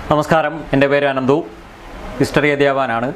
നമസ്കാരം എൻ്റെ പേര് അനന്തു ഹിസ്റ്ററി അധ്യാപകനാണ്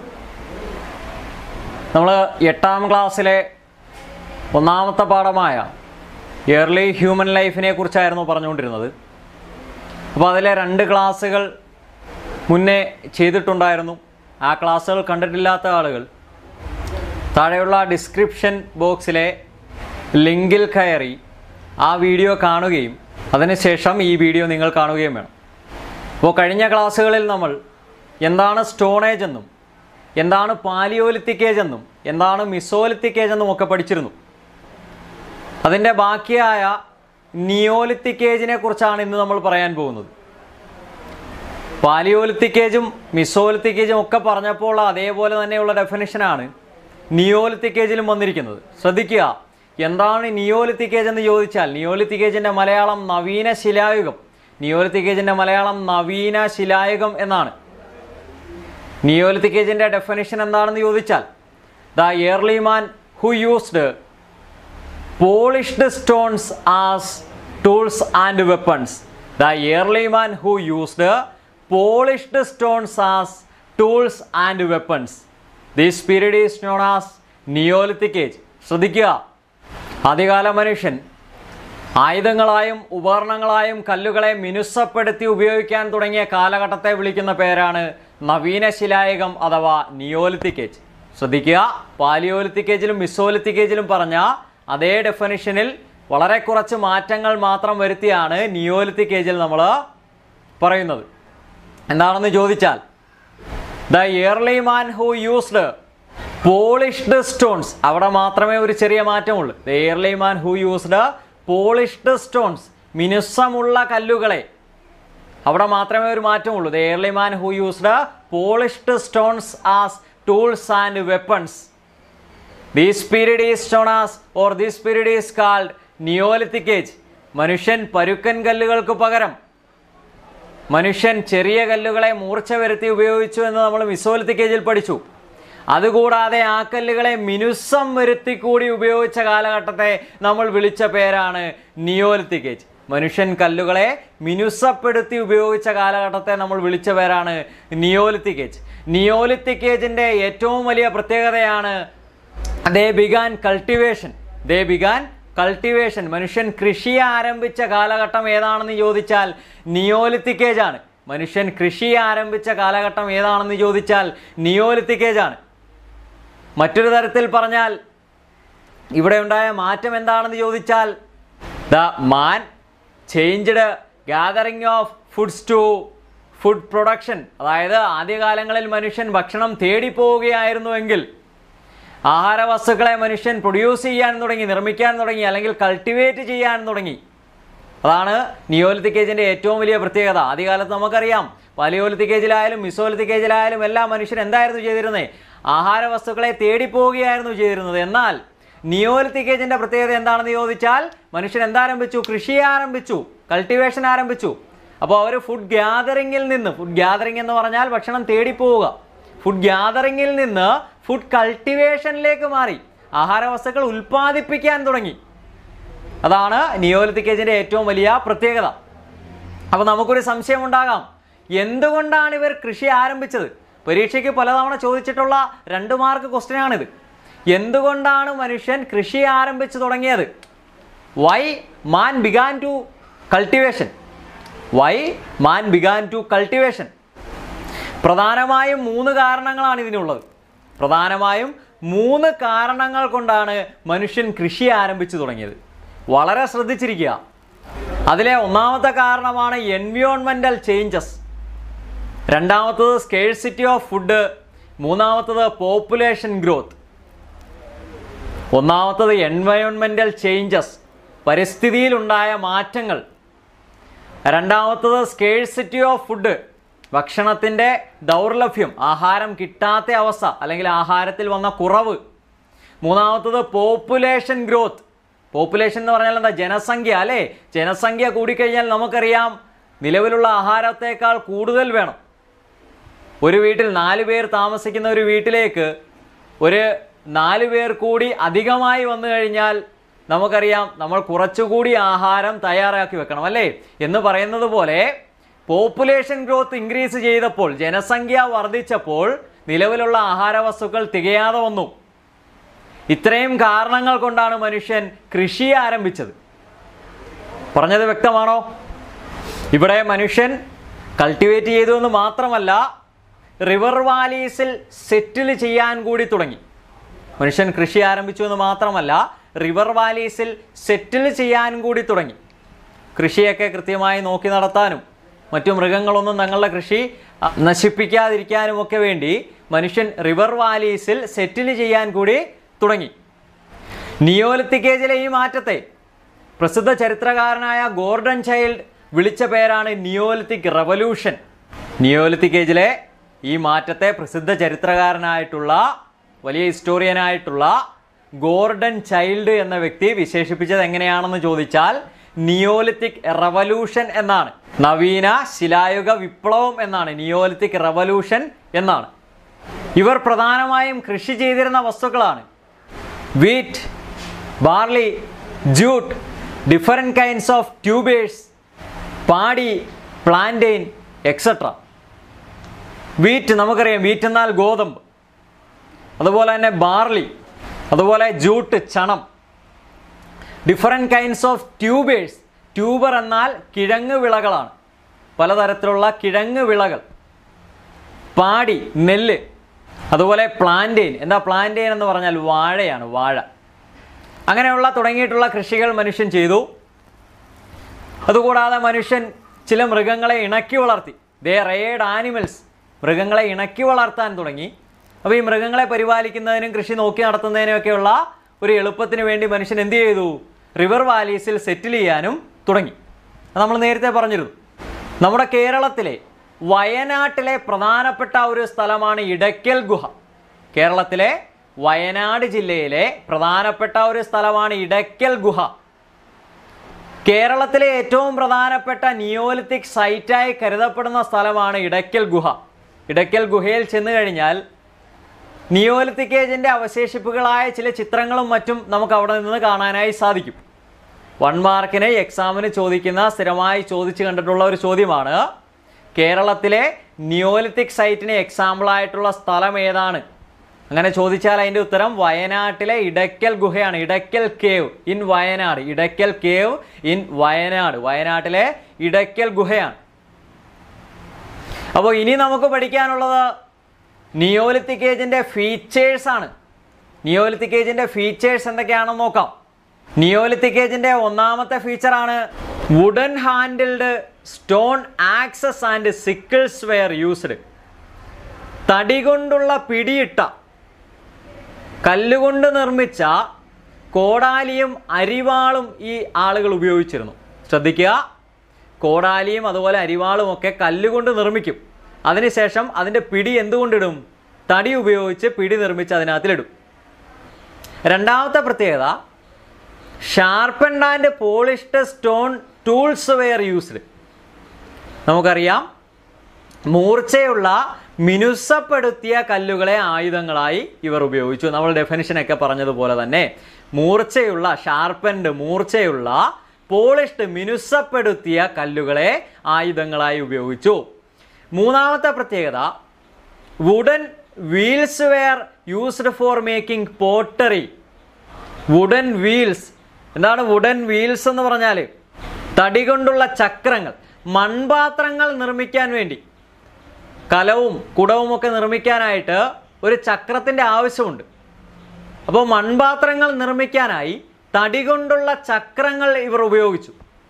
നമ്മൾ എട്ടാം ക്ലാസ്സിലെ ഒന്നാമത്തെ പാഠമായ ഇയർലി ഹ്യൂമൻ ലൈഫിനെ കുറിച്ചായിരുന്നു പറഞ്ഞുകൊണ്ടിരുന്നത് അപ്പോൾ അതിലെ രണ്ട് ക്ലാസ്സുകൾ മുന്നേ ചെയ്തിട്ടുണ്ടായിരുന്നു ആ ക്ലാസ്സുകൾ കണ്ടിട്ടില്ലാത്ത ആളുകൾ താഴെയുള്ള ഡിസ്ക്രിപ്ഷൻ ബോക്സിലെ ലിങ്കിൽ കയറി ആ വീഡിയോ കാണുകയും അതിനുശേഷം ഈ വീഡിയോ നിങ്ങൾ കാണുകയും വേണം അപ്പോൾ കഴിഞ്ഞ ക്ലാസ്സുകളിൽ നമ്മൾ എന്താണ് സ്റ്റോണേജ് എന്നും എന്താണ് പാലിയോലിത്തിക് ഏജ് എന്നും എന്താണ് മിസോലിത്തിക് ഏജ് എന്നും ഒക്കെ പഠിച്ചിരുന്നു അതിൻ്റെ ബാക്കിയായ നിയോലിത്തിക് ഏജിനെ കുറിച്ചാണ് ഇന്ന് നമ്മൾ പറയാൻ പോകുന്നത് പാലിയോലിത്തിക് ഏജും മിസോലിത്തിക് ഏജും ഒക്കെ പറഞ്ഞപ്പോൾ അതേപോലെ തന്നെയുള്ള ഡെഫിനിഷനാണ് നിയോലിത്തിക് ഏജിലും വന്നിരിക്കുന്നത് ശ്രദ്ധിക്കുക എന്താണ് നിയോലിത്തിക് ഏജ് എന്ന് ചോദിച്ചാൽ നിയോലിത്തിക് ഏജിൻ്റെ മലയാളം നവീന ശിലായുഗം നിയോലിത്തിക് ഏജിൻ്റെ മലയാളം നവീന ശിലായുഗം എന്നാണ് നിയോലിത്തിക് ഏജിൻ്റെ ഡെഫിനിഷൻ എന്താണെന്ന് ചോദിച്ചാൽ the early man who used polished stones as tools and weapons the early man who used polished stones as tools and weapons this period is known as neolithic age ശ്രദ്ധിക്കുക ആദ്യകാല മനുഷ്യൻ ആയുധങ്ങളായും ഉപകരണങ്ങളായും കല്ലുകളെ മിനുസപ്പെടുത്തി ഉപയോഗിക്കാൻ തുടങ്ങിയ കാലഘട്ടത്തെ വിളിക്കുന്ന പേരാണ് നവീന ശിലായുഗം അഥവാ നിയോലിത്തിക് ഏജ് ശ്രദ്ധിക്കുക പാലിയോലിത്തിക് ഏജിലും മിസോലിത്തിക് ഏജിലും പറഞ്ഞ അതേ ഡെഫിനിഷനിൽ വളരെ കുറച്ച് മാറ്റങ്ങൾ മാത്രം വരുത്തിയാണ് നിയോലിത്തിക് ഏജിൽ നമ്മൾ പറയുന്നത് എന്താണെന്ന് ചോദിച്ചാൽ the early man who used polished stones അവിടെ മാത്രമേ ഒരു ചെറിയ മാറ്റമുള്ളൂ the early man who used polished stones മിനുസമുള്ള കല്ലുകളെ അവിടെ മാത്രമേ ഒരു മാറ്റമുള്ളൂ the early man who used polished stones as tools and weapons these period is known as or this period is called neolithic age മനുഷ്യൻ പരുക്കൻ കല്ലുകൾക്ക് പകരം മനുഷ്യൻ ചെറിയ കല്ലുകളെ മൂർച്ച വരുത്തി ഉപയോഗിച്ചു എന്ന് നമ്മൾ മിസോലിത്തിക് ഏജിൽ പഠിച്ചു അതുകൂടാതെ ആ കല്ലുകളെ മിനുസം വരുത്തി കൂടി ഉപയോഗിച്ച കാലഘട്ടത്തെ നമ്മൾ വിളിച്ച പേരാണ് നിയോലിത്തിക് ഏജ് മനുഷ്യൻ കല്ലുകളെ മിനുസപ്പെടുത്തി ഉപയോഗിച്ച കാലഘട്ടത്തെ നമ്മൾ വിളിച്ച പേരാണ് നിയോലിത്തിക് ഏജ് നിയോലിത്തിക് ഏജിൻ്റെ ഏറ്റവും വലിയ പ്രത്യേകതയാണ് they began cultivation they began cultivation മനുഷ്യൻ കൃഷി ആരംഭിച്ച കാലഘട്ടം ഏതാണെന്ന് ചോദിച്ചാൽ നിയോലിത്തിക് ഏജ് ആണ് മനുഷ്യൻ കൃഷി ആരംഭിച്ച കാലഘട്ടം ഏതാണെന്ന് ചോദിച്ചാൽ നിയോലിത്തിക് ഏജ് ആണ് മറ്റൊരു തരത്തിൽ പറഞ്ഞാൽ ഇവിടെ ഉണ്ടായ മാറ്റം എന്താണെന്ന് ചോദിച്ചാൽ the man changed gathering of foods to food production അതായത് ആദ്യകാലങ്ങളിൽ മനുഷ്യൻ ഭക്ഷണം തേടിപ്പോവുകയായിരുന്നുവെങ്കിൽ ആഹാര വസ്തുക്കളെ മനുഷ്യൻ പ്രൊഡ്യൂസ് ചെയ്യാൻ തുടങ്ങി നിർമ്മിക്കാൻ തുടങ്ങി അല്ലെങ്കിൽ കൾട്ടിവേറ്റ് ചെയ്യാൻ തുടങ്ങി അതാണ് നിയോലിത്തിക് ഏജിൻ്റെ ഏറ്റവും വലിയ പ്രത്യേകത ആദ്യകാലത്ത് നമുക്കറിയാം പലിയോലിത്തിക് ഏജിലായാലും മിസോലിത്തിക് ഏജിലായാലും എല്ലാ മനുഷ്യൻ എന്തായിരുന്നു ചെയ്തിരുന്നത് ആഹാര വസ്തുക്കളെ തേടിപ്പോവുകയായിരുന്നു ചെയ്തിരുന്നത് എന്നാൽ നിയോലിത്തിക് ഏജിൻ്റെ പ്രത്യേകത എന്താണെന്ന് ചോദിച്ചാൽ മനുഷ്യൻ എന്താരംഭിച്ചു കൃഷി ആരംഭിച്ചു കൾട്ടിവേഷൻ ആരംഭിച്ചു അപ്പോൾ അവർ ഫുഡ് ഗ്യാതറിങ്ങിൽ നിന്ന് ഫുഡ് ഗ്യാതറിംഗ് എന്ന് പറഞ്ഞാൽ ഭക്ഷണം തേടിപ്പോവുക ഫുഡ് ഗ്യാതറിങ്ങിൽ നിന്ന് ഫുഡ് കൾട്ടിവേഷനിലേക്ക് മാറി ആഹാര വസ്തുക്കൾ ഉൽപ്പാദിപ്പിക്കാൻ തുടങ്ങി അതാണ് നിയോലിത്തിക് ഏജിൻ്റെ ഏറ്റവും വലിയ പ്രത്യേകത അപ്പോൾ നമുക്കൊരു സംശയം ഉണ്ടാകാം എന്തുകൊണ്ടാണ് ഇവർ കൃഷി ആരംഭിച്ചത് പരീക്ഷയ്ക്ക് പലതവണ ചോദിച്ചിട്ടുള്ള രണ്ട് മാർക്ക് ക്വസ്റ്റ്യനാണിത് എന്തുകൊണ്ടാണ് മനുഷ്യൻ കൃഷി ആരംഭിച്ചു തുടങ്ങിയത് why man began to cultivation why man began to cultivation പ്രധാനമായും മൂന്ന് കാരണങ്ങളാണ് ഇതിനുള്ളത് പ്രധാനമായും മൂന്ന് കാരണങ്ങൾ കൊണ്ടാണ് മനുഷ്യൻ കൃഷി ആരംഭിച്ചു തുടങ്ങിയത് വളരെ ശ്രദ്ധിച്ചിരിക്കുക അതിലെ ഒന്നാമത്തെ കാരണമാണ് എൻവിയോൺമെൻ്റൽ ചേഞ്ചസ് രണ്ടാമത്തത് സ്കേഴ്സിറ്റി ഓഫ് ഫുഡ് മൂന്നാമത്തത് പോപ്പുലേഷൻ ഗ്രോത്ത് ഒന്നാമത്തത് എൻവയോൺമെൻ്റൽ ചേഞ്ചസ് പരിസ്ഥിതിയിലുണ്ടായ മാറ്റങ്ങൾ രണ്ടാമത്തത് സ്കേഴ്സിറ്റി ഓഫ് ഫുഡ് ഭക്ഷണത്തിൻ്റെ ദൗർലഭ്യം ആഹാരം കിട്ടാത്ത അവസ്ഥ അല്ലെങ്കിൽ ആഹാരത്തിൽ വന്ന കുറവ് മൂന്നാമത്തത് പോപ്പുലേഷൻ ഗ്രോത്ത് പോപ്പുലേഷൻ എന്ന് പറഞ്ഞാൽ എന്താ ജനസംഖ്യ അല്ലേ ജനസംഖ്യ കൂടിക്കഴിഞ്ഞാൽ നമുക്കറിയാം നിലവിലുള്ള ആഹാരത്തേക്കാൾ കൂടുതൽ വേണം ഒരു വീട്ടിൽ നാല് പേർ താമസിക്കുന്ന ഒരു വീട്ടിലേക്ക് ഒരു നാല് പേർ കൂടി അധികമായി വന്നു കഴിഞ്ഞാൽ നമുക്കറിയാം നമ്മൾ കുറച്ചുകൂടി ആഹാരം തയ്യാറാക്കി വെക്കണം അല്ലേ എന്ന് പറയുന്നത് പോലെ പോപ്പുലേഷൻ ഗ്രോത്ത് ഇൻക്രീസ് ചെയ്തപ്പോൾ ജനസംഖ്യ വർദ്ധിച്ചപ്പോൾ നിലവിലുള്ള ആഹാര വസ്തുക്കൾ തികയാതെ വന്നു ഇത്രയും കാരണങ്ങൾ കൊണ്ടാണ് മനുഷ്യൻ കൃഷി ആരംഭിച്ചത് പറഞ്ഞത് വ്യക്തമാണോ ഇവിടെ മനുഷ്യൻ കൾട്ടിവേറ്റ് ചെയ്തു എന്ന് മാത്രമല്ല റിവർ വാലീസിൽ സെറ്റിൽ ചെയ്യാൻ കൂടി തുടങ്ങി മനുഷ്യൻ കൃഷി ആരംഭിച്ചു എന്ന് മാത്രമല്ല റിവർ വാലീസിൽ സെറ്റിൽ ചെയ്യാൻ കൂടി തുടങ്ങി കൃഷിയൊക്കെ കൃത്യമായി നോക്കി നടത്താനും മറ്റു മൃഗങ്ങളൊന്നും തങ്ങളുടെ കൃഷി അ, നശിപ്പിക്കാതിരിക്കാനും ഒക്കെ വേണ്ടി മനുഷ്യൻ റിവർ വാലീസിൽ സെറ്റിൽ ചെയ്യാൻ കൂടി തുടങ്ങി നിയോലിത്തിക് ഏജിലെ ഈ മാറ്റത്തെ പ്രസിദ്ധ ചരിത്രകാരനായ ഗോർഡൻ ചൈൽഡ് വിളിച്ച പേരാണ് നിയോലിത്തിക് റവല്യൂഷൻ നിയോലിത്തിക് ഏജിലെ ഈ മാറ്റത്തെ പ്രസിദ്ധ ചരിത്രകാരനായിട്ടുള്ള വലിയ ഹിസ്റ്റോറിയനായിട്ടുള്ള ഗോർഡൻ ചൈൽഡ് എന്ന വ്യക്തി വിശേഷിപ്പിച്ചത് എങ്ങനെയാണെന്ന് ചോദിച്ചാൽ നിയോലിത്തിക് റവല്യൂഷൻ എന്നാണ് നവീന ശിലായുഗ വിപ്ലവം എന്നാണ് നിയോലിത്തിക് റവല്യൂഷൻ എന്നാണ് ഇവർ പ്രധാനമായും കൃഷി ചെയ്തിരുന്ന വസ്തുക്കളാണ് wheat barley jute different kinds of tubers paddy plantain etcetera wheat നമുക്കറിയാം വീറ്റ് എന്നാൽ ഗോതമ്പ് അതുപോലെ തന്നെ ബാർലി അതുപോലെ ജൂട്ട് ചണം different kinds of tubers tuber എന്നാൽ കിഴങ്ങ് വിളകളാണ് പലതരത്തിലുള്ള കിഴങ്ങ് വിളകൾ പാടി നെല്ല് അതുപോലെ പ്ലാന്റെയിൻ എന്താ പ്ലാന്റെയിൻ എന്ന് പറഞ്ഞാൽ വാഴയാണ് വാഴ അങ്ങനെയുള്ള തുടങ്ങിയിട്ടുള്ള കൃഷികൾ മനുഷ്യൻ ചെയ്തു അതുകൂടാതെ മനുഷ്യൻ ചില മൃഗങ്ങളെ ഇണക്കി വളർത്തി ദേ റേഡ് ആനിമൽസ് മൃഗങ്ങളെ ഇണക്കി വളർത്താൻ തുടങ്ങി അപ്പോൾ ഈ മൃഗങ്ങളെ പരിപാലിക്കുന്നതിനും കൃഷി നോക്കി നടത്തുന്നതിനുമൊക്കെയുള്ള ഒരു എളുപ്പത്തിന് വേണ്ടി മനുഷ്യൻ എന്ത് ചെയ്തു റിവർ വാലീസിൽ സെറ്റിൽ ചെയ്യാനും തുടങ്ങി അത് നമ്മൾ നേരത്തെ പറഞ്ഞിരുന്നു നമ്മുടെ കേരളത്തിലെ വയനാട്ടിലെ പ്രധാനപ്പെട്ട ഒരു സ്ഥലമാണ് ഇടയ്ക്കൽ ഗുഹ കേരളത്തിലെ വയനാട് ജില്ലയിലെ പ്രധാനപ്പെട്ട ഒരു സ്ഥലമാണ് ഇടയ്ക്കൽ ഗുഹ കേരളത്തിലെ ഏറ്റവും പ്രധാനപ്പെട്ട നിയോലിത്തിക് സൈറ്റായി കരുതപ്പെടുന്ന സ്ഥലമാണ് ഇടയ്ക്കൽ ഗുഹ ഇടയ്ക്കൽ ഗുഹയിൽ ചെന്ന് കഴിഞ്ഞാൽ നിയോലിത്തിക് ഏജിൻ്റെ അവശേഷിപ്പുകളായ ചില ചിത്രങ്ങളും മറ്റും നമുക്ക് അവിടെ നിന്ന് കാണാനായി സാധിക്കും വൺ മാർക്കിന് എക്സാമിന് ചോദിക്കുന്ന സ്ഥിരമായി ചോദിച്ചു കണ്ടിട്ടുള്ള ഒരു ചോദ്യമാണ് കേരളത്തിലെ നിയോലിത്തിക് സൈറ്റിന് എക്സാമ്പിളായിട്ടുള്ള സ്ഥലം ഏതാണ് അങ്ങനെ ചോദിച്ചാൽ അതിൻ്റെ ഉത്തരം വയനാട്ടിലെ ഇടയ്ക്കൽ ഗുഹയാണ് Edakkal cave in Wayanad Edakkal cave in Wayanad വയനാട്ടിലെ ഇടയ്ക്കൽ ഗുഹയാണ് അപ്പോൾ ഇനി നമുക്ക് പഠിക്കാനുള്ളത് നിയോലിത്തിക് ഏജിൻ്റെ ഫീച്ചേഴ്സ് ആണ് നിയോലിത്തിക് ഏജിൻ്റെ ഫീച്ചേഴ്സ് എന്തൊക്കെയാണെന്ന് നോക്കാം നിയോലിത്തിക് ഏജിൻ്റെ ഒന്നാമത്തെ ഫീച്ചറാണ് wooden handled stone axes and sickles were used തടി കൊണ്ടുള്ള പിടിയിട്ട കല്ലുകൊണ്ട് നിർമ്മിച്ച കോടാലിയും അരിവാളും ഈ ആളുകൾ ഉപയോഗിച്ചിരുന്നു ശ്രദ്ധിക്കുക കോടാലിയും അതുപോലെ അരിവാളും ഒക്കെ കല്ലുകൊണ്ട് നിർമ്മിക്കും അതിനുശേഷം അതിൻ്റെ പിടി എന്തുകൊണ്ടിടും തടി ഉപയോഗിച്ച് പിടി നിർമ്മിച്ച് അതിനകത്തിലിടും രണ്ടാമത്തെ പ്രത്യേകത sharpened and polished stone tools were used നമുക്കറിയാം മൂർച്ചയുള്ള മിനുസപ്പെടുത്തിയ കല്ലുകളെ ആയുധങ്ങളായി ഇവർ ഉപയോഗിച്ചു നമ്മൾ ഡെഫിനിഷനൊക്കെ പറഞ്ഞതുപോലെ തന്നെ മൂർച്ചയുള്ള ഷാർപ്പൻഡ് മൂർച്ചയുള്ള പോളിഷ്ഡ് മിനുസപ്പെടുത്തിയ കല്ലുകളെ ആയുധങ്ങളായി ഉപയോഗിച്ചു മൂന്നാമത്തെ പ്രത്യേകത wooden wheels were used for making pottery wooden wheels എന്താണ് വുഡൻ വീൽസ് എന്ന് പറഞ്ഞാൽ തടി കൊണ്ടുള്ള ചക്രങ്ങൾ മൺപാത്രങ്ങൾ നിർമ്മിക്കാൻ വേണ്ടി കലവും കുടവും ഒക്കെ നിർമ്മിക്കാനായിട്ട് ഒരു ചക്രത്തിൻ്റെ ആവശ്യമുണ്ട് അപ്പോൾ മൺപാത്രങ്ങൾ നിർമ്മിക്കാനായി തടി കൊണ്ടുള്ള ചക്രങ്ങൾ ഇവർ ഉപയോഗിച്ചു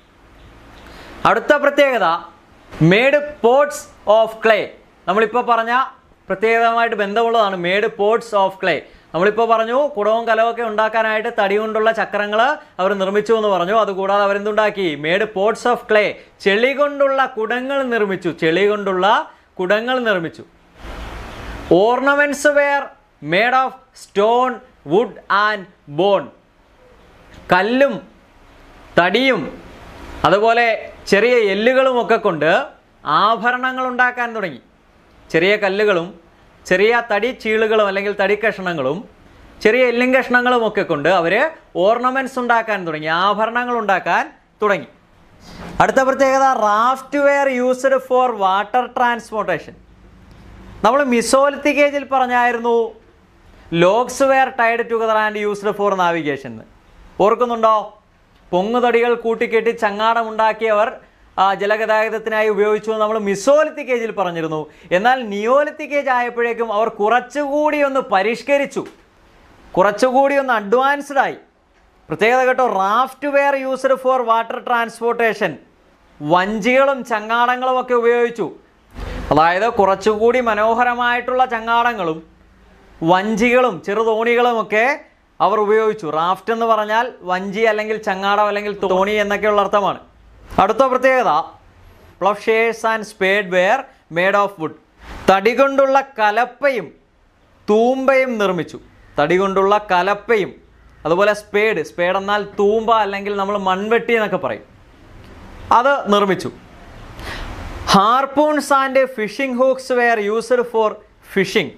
അടുത്ത പ്രത്യേകത മേഡ് പോട്ട്സ് ഓഫ് ക്ലേ നമ്മളിപ്പോൾ പറഞ്ഞ പ്രത്യേകമായിട്ട് ബന്ധമുള്ളതാണ് മേഡ് പോട്ട്സ് ഓഫ് ക്ലേ നമ്മളിപ്പോൾ പറഞ്ഞു കുടവും കലവും ഉണ്ടാക്കാനായിട്ട് തടി കൊണ്ടുള്ള ചക്രങ്ങൾ അവർ നിർമ്മിച്ചു എന്ന് പറഞ്ഞു അതുകൂടാതെ അവരെന്തുണ്ടാക്കി മേഡ് പോട്ട്സ് ഓഫ് ക്ലേ ചെളി കൊണ്ടുള്ള കുടങ്ങൾ നിർമ്മിച്ചു ചെളി കൊണ്ടുള്ള കുടങ്ങൾ നിർമ്മിച്ചു ornaments were made of stone wood and bone കല്ലും തടിയും അതുപോലെ ചെറിയ എല്ലുകളും ഒക്കെ കൊണ്ട് ആഭരണങ്ങൾ ഉണ്ടാക്കാൻ തുടങ്ങി ചെറിയ കല്ലുകളും ചെറിയ തടി ചീളുകളും അല്ലെങ്കിൽ തടി കഷ്ണങ്ങളും ചെറിയ എല്ലും കഷ്ണങ്ങളും ഒക്കെ കൊണ്ട് അവർ ഓർണമെന്റ്സ് ഉണ്ടാക്കാൻ തുടങ്ങി ആഭരണങ്ങൾ ഉണ്ടാക്കാൻ തുടങ്ങി അടുത്ത പ്രത്യേകത raft were used for water transportation നമ്മൾ മിസോലിത്തിക് ഏജിൽ പറഞ്ഞായിരുന്നു logs were tied together and used for navigation ഓർക്കുന്നുണ്ടോ പൊങ്ങുതടികൾ കൂട്ടിക്കെട്ടി ചങ്ങാടമുണ്ടാക്കിയവർ ആ, ജലഗതാഗതത്തിനായി ഉപയോഗിച്ചു എന്ന് നമ്മൾ മിസോലിത്തിക് ഏജിൽ പറഞ്ഞിരുന്നു എന്നാൽ നിയോലിത്തിക് ഏജ് ആയപ്പോഴേക്കും അവർ കുറച്ചുകൂടി ഒന്ന് പരിഷ്കരിച്ചു കുറച്ചുകൂടി ഒന്ന് അഡ്വാൻസ്ഡ് ആയി പ്രത്യേകത കേട്ടോ raft were used for water transportation വഞ്ചികളും ചങ്ങാടങ്ങളും ഒക്കെ ഉപയോഗിച്ചു അതായത് കുറച്ചുകൂടി മനോഹരമായിട്ടുള്ള ചങ്ങാടങ്ങളും വഞ്ചികളും ചെറുതോണികളും ഒക്കെ അവർ ഉപയോഗിച്ചു റാഫ്റ്റ് എന്ന് പറഞ്ഞാൽ വഞ്ചി അല്ലെങ്കിൽ ചങ്ങാടം അല്ലെങ്കിൽ തോണി എന്നൊക്കെയുള്ള അർത്ഥമാണ് അടുത്ത പ്രത്യേകത ploughshares and spade were made of wood തടി കൊണ്ടുള്ള കലപ്പയും തൂമ്പയും നിർമ്മിച്ചു തടി കൊണ്ടുള്ള കലപ്പയും അതുപോലെ സ്പേഡ് സ്പേഡ് എന്നാൽ തൂമ്പ അല്ലെങ്കിൽ നമ്മൾ മൺവെട്ടി എന്നൊക്കെ പറയും അത് നിർമ്മിച്ചു harpoons and fishing hooks were used for fishing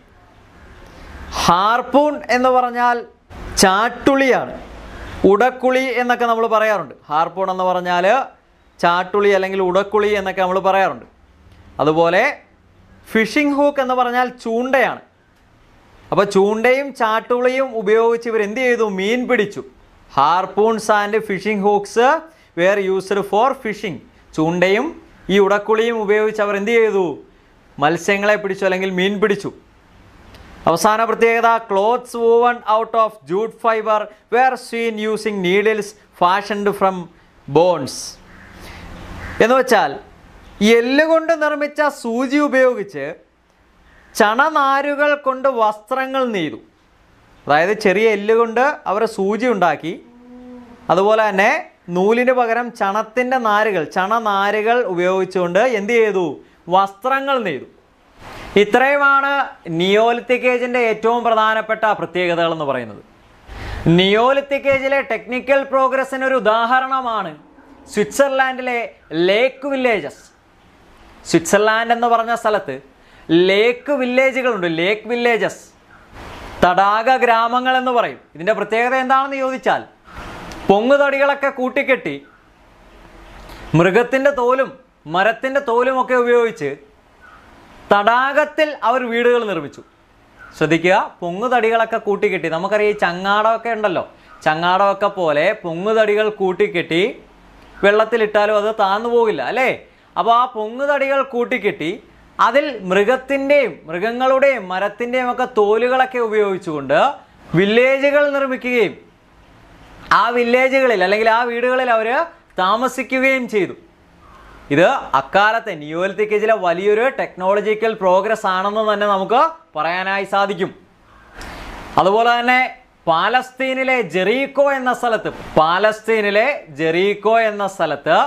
harpoon എന്ന് പറഞ്ഞാൽ ചാട്ടുളിയാണ് ഉടക്കുളി എന്നൊക്കെ നമ്മൾ പറയാറുണ്ട് ഹാർപൂൺ എന്ന് പറഞ്ഞാൽ ചാട്ടുളി അല്ലെങ്കിൽ ഉടക്കുളി എന്നൊക്കെ നമ്മൾ പറയാറുണ്ട് അതുപോലെ ഫിഷിംഗ് ഹൂക്ക് എന്ന് പറഞ്ഞാൽ ചൂണ്ടയാണ് അപ്പോൾ ചൂണ്ടയും ചാട്ടുളിയും ഉപയോഗിച്ച് ഇവർ എന്ത് ചെയ്തു മീൻ പിടിച്ചു harpoons and fishing hooks were used for fishing ചൂണ്ടയും ഈ ഉടക്കുളിയും ഉപയോഗിച്ച് അവർ എന്ത് ചെയ്തു മത്സ്യങ്ങളെ പിടിച്ചു അല്ലെങ്കിൽ മീൻ പിടിച്ചു അവസാന പ്രത്യേകത clothes woven out of jute fibre were sewn using needles fashioned from bones എന്ന് വെച്ചാൽ എല്ലുകൊണ്ട് നിർമ്മിച്ച സൂചി ഉപയോഗിച്ച് ചണനാരുകൾ കൊണ്ട് വസ്ത്രങ്ങൾ നെയ്തു അതായത് ചെറിയ എല്ലുകൊണ്ട് അവർ സൂചി ഉണ്ടാക്കി അതുപോലെ തന്നെ നൂലിന് പകരം ചണത്തിൻ്റെ നാരുകൾ ചണനാരുകൾ ഉപയോഗിച്ചുകൊണ്ട് എന്ത് ചെയ്തു വസ്ത്രങ്ങൾ നെയ്തു ഇത്രയുമാണ് നിയോലിത്തിക് ഏജിൻ്റെ ഏറ്റവും പ്രധാനപ്പെട്ട പ്രത്യേകതകൾ എന്ന് പറയുന്നത് നിയോലിത്തിക് ഏജിലെ ടെക്നിക്കൽ പ്രോഗ്രസ്സിന് ഒരു ഉദാഹരണമാണ് സ്വിറ്റ്സർലാൻഡിലെ ലേക്ക് വില്ലേജസ് സ്വിറ്റ്സർലാൻഡ് എന്ന് പറഞ്ഞ സ്ഥലത്ത് ലേക്ക് വില്ലേജുകളുണ്ട് ലേക്ക് വില്ലേജസ് തടാക ഗ്രാമങ്ങൾ എന്ന് പറയും ഇതിൻ്റെ പ്രത്യേകത എന്താണെന്ന് ചോദിച്ചാൽ പൊങ്ങുതടികളൊക്കെ കൂട്ടിക്കെട്ടി മൃഗത്തിൻ്റെ തോലും മരത്തിൻ്റെ തോലും ഒക്കെ ഉപയോഗിച്ച് തടാകത്തിൽ അവർ വീടുകൾ നിർമ്മിച്ചു ശ്രദ്ധിക്കുക പൊങ്ങുതടികളൊക്കെ കൂട്ടിക്കെട്ടി നമുക്കറിയാം ഈ ചങ്ങാടമൊക്കെ ഉണ്ടല്ലോ ചങ്ങാടമൊക്കെ പോലെ പൊങ്ങുതടികൾ കൂട്ടിക്കെട്ടി വെള്ളത്തിലിട്ടാലും അത് താന്നു പോകില്ല അല്ലേ അപ്പോൾ ആ പൊങ്ങുതടികൾ കൂട്ടിക്കെട്ടി അതിൽ മൃഗത്തിൻ്റെയും മൃഗങ്ങളുടെയും മരത്തിൻ്റെയും ഒക്കെ തോലുകളൊക്കെ ഉപയോഗിച്ചുകൊണ്ട് വില്ലേജുകൾ നിർമ്മിക്കുകയും ആ വില്ലേജുകളിൽ അല്ലെങ്കിൽ ആ വീടുകളിൽ അവർ താമസിക്കുകയും ചെയ്തു ഇത് അക്കാലത്തെ നിയോലിത്തിക് ഏജിലെ വലിയൊരു ടെക്നോളജിക്കൽ പ്രോഗ്രസ് ആണെന്ന് തന്നെ നമുക്ക് പറയാനായി സാധിക്കും അതുപോലെ തന്നെ പാലസ്തീനിലെ ജെറീക്കോ എന്ന സ്ഥലത്ത് പാലസ്തീനിലെ ജെറീക്കോ എന്ന സ്ഥലത്ത്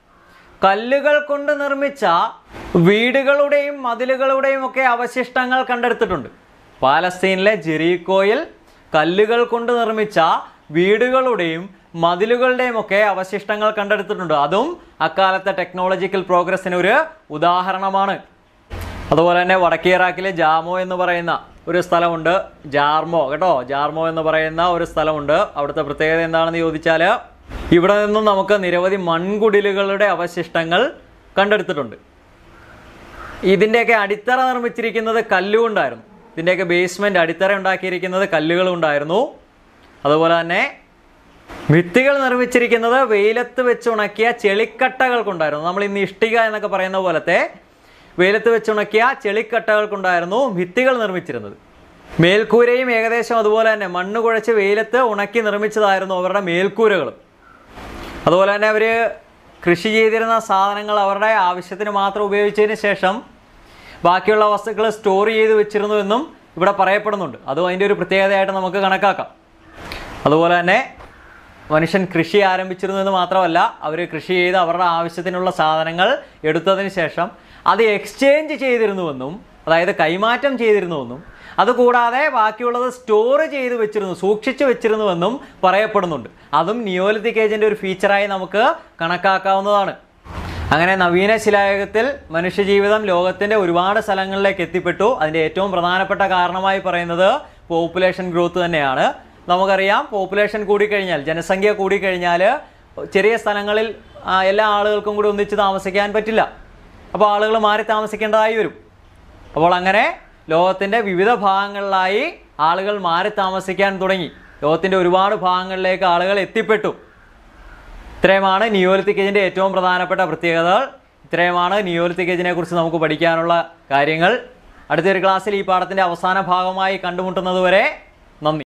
കല്ലുകൾ കൊണ്ട് നിർമ്മിച്ച വീടുകളുടെയും മതിലുകളുടെയും ഒക്കെ അവശിഷ്ടങ്ങൾ കണ്ടെടുത്തിട്ടുണ്ട് പാലസ്തീനിലെ ജെറീക്കോയിൽ കല്ലുകൾ കൊണ്ട് നിർമ്മിച്ച വീടുകളുടെയും മതിലുകളുടെയും ഒക്കെ അവശിഷ്ടങ്ങൾ കണ്ടെടുത്തിട്ടുണ്ട് അതും അക്കാലത്തെ ടെക്നോളജിക്കൽ പ്രോഗ്രസ്സിന് ഒരു ഉദാഹരണമാണ് അതുപോലെ തന്നെ വടക്കേ ഇറാഖിലെ ജാമോ എന്ന് പറയുന്ന ഒരു സ്ഥലമുണ്ട് ജാർമോ കേട്ടോ ജാർമോ എന്ന് പറയുന്ന ഒരു സ്ഥലമുണ്ട് അവിടുത്തെ പ്രത്യേകത എന്താണെന്ന് ചോദിച്ചാൽ ഇവിടെ നിന്നും നമുക്ക് നിരവധി മൺകുടിലുകളുടെ അവശിഷ്ടങ്ങൾ കണ്ടെടുത്തിട്ടുണ്ട് ഇതിൻ്റെയൊക്കെ അടിത്തറ നിർമ്മിച്ചിരിക്കുന്നത് കല്ലുകൊണ്ടായിരുന്നു ഇതിൻ്റെയൊക്കെ ബേസ്മെൻറ്റ് അടിത്തറ ഉണ്ടാക്കിയിരിക്കുന്നത് കല്ലുകൾ കൊണ്ടായിരുന്നു അതുപോലെ തന്നെ ഭിത്തികൾ നിർമ്മിച്ചിരിക്കുന്നത് വെയിലത്ത് വെച്ച് ഉണക്കിയ ചെളിക്കട്ടകൾ കൊണ്ടായിരുന്നു നമ്മൾ ഇന്ന് ഇഷ്ടിക എന്നൊക്കെ പറയുന്ന പോലത്തെ വെയിലത്ത് വെച്ച് ഉണക്കിയ ചെളിക്കട്ടകൾ കൊണ്ടായിരുന്നു ഭിത്തികൾ നിർമ്മിച്ചിരുന്നത് മേൽക്കൂരയും ഏകദേശം അതുപോലെ തന്നെ മണ്ണ് കുഴച്ച് വെയിലത്ത് ഉണക്കി നിർമ്മിച്ചതായിരുന്നു അവരുടെ മേൽക്കൂരകളും അതുപോലെ തന്നെ അവർ കൃഷി ചെയ്തിരുന്ന സാധനങ്ങൾ അവരുടെ ആവശ്യത്തിന് മാത്രം ഉപയോഗിച്ചതിന് ശേഷം ബാക്കിയുള്ള വസ്തുക്കൾ സ്റ്റോർ ചെയ്ത് വെച്ചിരുന്നു എന്നും ഇവിടെ പറയപ്പെടുന്നുണ്ട് അതും അതിൻ്റെ ഒരു പ്രത്യേകതയായിട്ട് നമുക്ക് കണക്കാക്കാം അതുപോലെ തന്നെ മനുഷ്യൻ കൃഷി ആരംഭിച്ചിരുന്നു എന്ന് മാത്രമല്ല അവർ കൃഷി ചെയ്ത് അവരുടെ ആവശ്യത്തിനുള്ള സാധനങ്ങൾ എടുത്തതിന് ശേഷം അത് എക്സ്ചേഞ്ച് ചെയ്തിരുന്നുവെന്നും അതായത് കൈമാറ്റം ചെയ്തിരുന്നുവെന്നും അതുകൂടാതെ ബാക്കിയുള്ളത് സ്റ്റോർ ചെയ്ത് വെച്ചിരുന്നു സൂക്ഷിച്ചു വെച്ചിരുന്നുവെന്നും പറയപ്പെടുന്നുണ്ട് അതും നിയോലിത്തിക് ഏജിൻ്റെ ഒരു ഫീച്ചറായി നമുക്ക് കണക്കാക്കാവുന്നതാണ് അങ്ങനെ നവീന ശിലായുഗത്തിൽ മനുഷ്യജീവിതം ലോകത്തിൻ്റെ ഒരുപാട് സ്ഥലങ്ങളിലേക്ക് എത്തിപ്പെട്ടു അതിൻ്റെ ഏറ്റവും പ്രധാനപ്പെട്ട കാരണമായി പറയുന്നത് പോപ്പുലേഷൻ ഗ്രോത്ത് തന്നെയാണ് നമുക്കറിയാം പോപ്പുലേഷൻ കൂടിക്കഴിഞ്ഞാൽ ജനസംഖ്യ കൂടിക്കഴിഞ്ഞാൽ ചെറിയ സ്ഥലങ്ങളിൽ ആ, എല്ലാ ആളുകൾക്കും കൂടി ഒന്നിച്ച് താമസിക്കാൻ പറ്റില്ല അപ്പോൾ ആളുകൾ മാറി താമസിക്കേണ്ടതായി വരും അപ്പോൾ അങ്ങനെ ലോകത്തിൻ്റെ വിവിധ ഭാഗങ്ങളിലായി ആളുകൾ മാറി താമസിക്കാൻ തുടങ്ങി ലോകത്തിൻ്റെ ഒരുപാട് ഭാഗങ്ങളിലേക്ക് ആളുകൾ എത്തിപ്പെട്ടു ഇത്രയുമാണ് നിയോലിത്തിക് ഏജിൻ്റെ ഏറ്റവും പ്രധാനപ്പെട്ട പ്രത്യേകതകൾ ഇത്രയുമാണ് നിയോലിത്തിക് ഏജിനെ കുറിച്ച് നമുക്ക് പഠിക്കാനുള്ള കാര്യങ്ങൾ അടുത്തൊരു ക്ലാസ്സിൽ ഈ പാഠത്തിൻ്റെ അവസാന ഭാഗമായി കണ്ടുമുട്ടുന്നത് വരെ നന്ദി